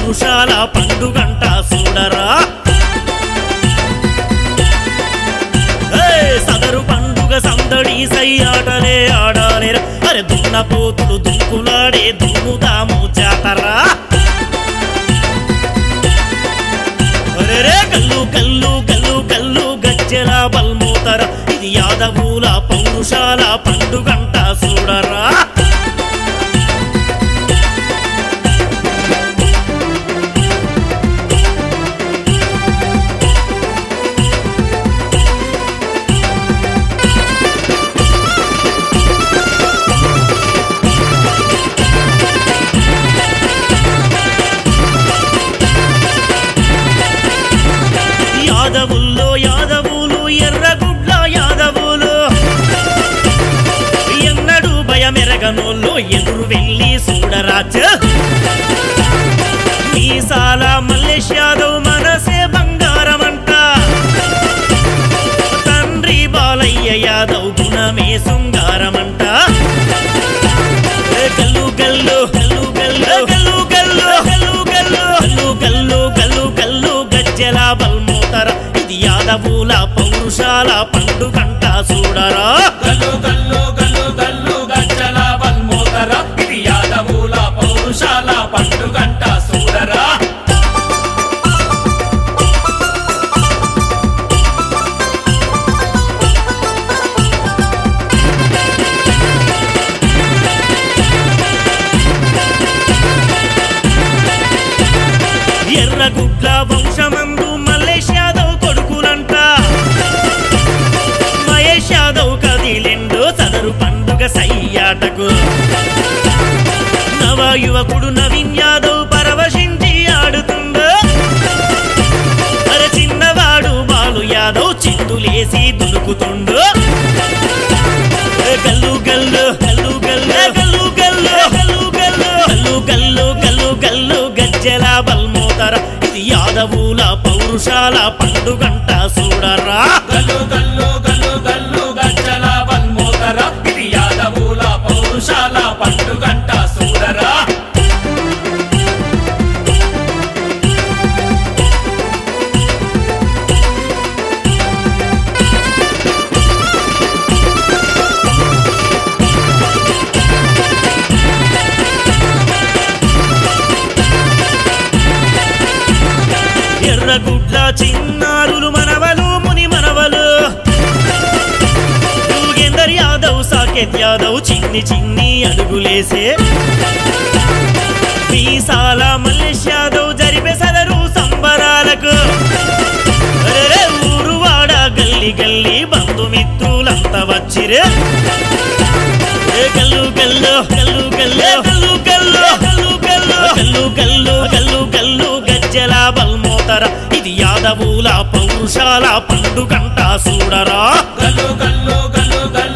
పౌరుషాల పండుగంట చూడరా ఏయ్, సదరు పండుగ సందడి సై ఆటలే ఆడాలేరా అరే దున్నపోతులు దుంకులాడే దున్నుదాము జాతరా అరెరే కల్లు కల్లు కల్లు కల్లు గజ్జెల బల్మూతర ఇది యాదవుల పౌరుషాల పండుగంట చూడరా యాదవుల్లో యాదవులు ఎర్రగుడ్ల యాదవులు ఎన్నడు భయమెరగనోళ్ళు ఎదురు వెళ్ళి చూడరాజ మీసాల మల్లేష్ యాదవ్ మనసే బంగారమంట తండ్రి బాలయ్య యాదవ్ గుణమే శృంగారమంట ఏ గల్లు గల్లు గల్లు గల్లు గల్లు గల్లు గల్లు గల్లు గల్లు గల్లు గల్లు గల్లు గజ్జెల బల్మోతర ఇది యాదవుల పౌరుషాల పండుగంట చూడరా గల్లు గల్లు గల్లు గల్లు గజ్జల బల్మోదర ఇది యాదవుల పౌరుషాల పండుగంట సూరరా ఎర్రగుడ్ల వంశమందు మల్లేష్ యాదవ్ కొడుకులంట మహేష్ యాదవ్ కదిలిండు సదరు పండుగ సయ్యాటకు నవ యువకుడు నవీన్ యాదవ్ పరవశించి ఆడుతుండు అరే చిన్నవాడు బాలు యాదవ్ చిందులేసి దులుకుతుండు ఏ గల్లు గల్లు గల్లు గల్లు గల్లు గల్లు గల్లు గల్లు గల్లు గల్లు గల్లు గల్లు గజ్జెల బల్మోతర ఇది యాదవుల పౌరుషాల పండుగంట చూడరా గల్లు గల్లు గల్లు గల్లు గజ్జల బల్మోదర ఇది యాదవుల పౌరుషాల పండుగంట సూరరా ఎర్రగుడ్ల చిన్నారులు మనవలు ముని మనవలు యోగేందర్ యాదవ్ సాకేత్ యాదవ్ చిన్ని చిన్ని అడుగులేసే మీసాల మల్లేష్ యాదవ్ జరిపే సదరు సంబరాలకు అరెరే ఊరువాడ గల్లి గల్లి బంధుమిత్రులంతా వచ్చిరే ఏ గల్లు గల్లు గల్లు గల్లు గల్లు గల్లు గల్లు గల్లు గల్లు గల్లు గల్లు గజ్జెల బల్మోతర ఇది యాదవుల పౌరుషాల పండుగంట చూడరా గల్లు గల్లు గల్లు గల్లు